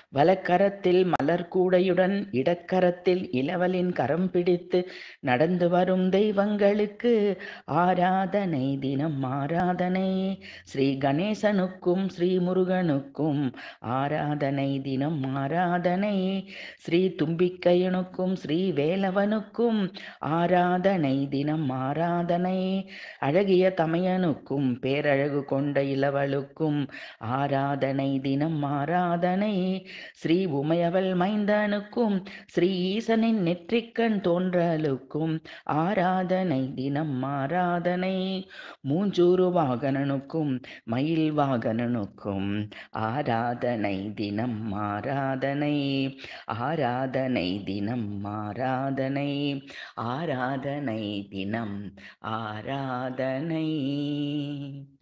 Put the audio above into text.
வலக்கரத்தில் மலர் கூடையுடன் இடக்கரத்தில் இளவலின் கரம் பிடித்து நடந்து வரும் தெய்வங்களுக்கு ஆராதனை தினம் ஆராதனை ஸ்ரீ கணேசனுக்கும் ஸ்ரீ முருகனுக்கும் ஆராதனை தினம் ஆராதனை ஸ்ரீ தும்பிக்கையனுக்கும் ஸ்ரீ வேலவனுக்கும் ஆராதனை தினம் ஆராதனை அழகிய தமையனுக்கும் பேரழகு கொண்ட இளவலுக்கும் ஆராதனை தினம் ஆராதனை ஸ்ரீ உமையவள் மைந்தனுக்கும் ஸ்ரீ ஈசனின் நெற்றிக்கண் தோன்றலுக்கும் ஆராதனை தினம் ஆராதனை மூஞ்சூறு வாகனனுக்கும் மயில் வாகனனுக்கும் ஆராதனை தினம் ஆராதனை ஆராதனை தினம் ஆராதனை ஆராதனை தினம் ஆராதனை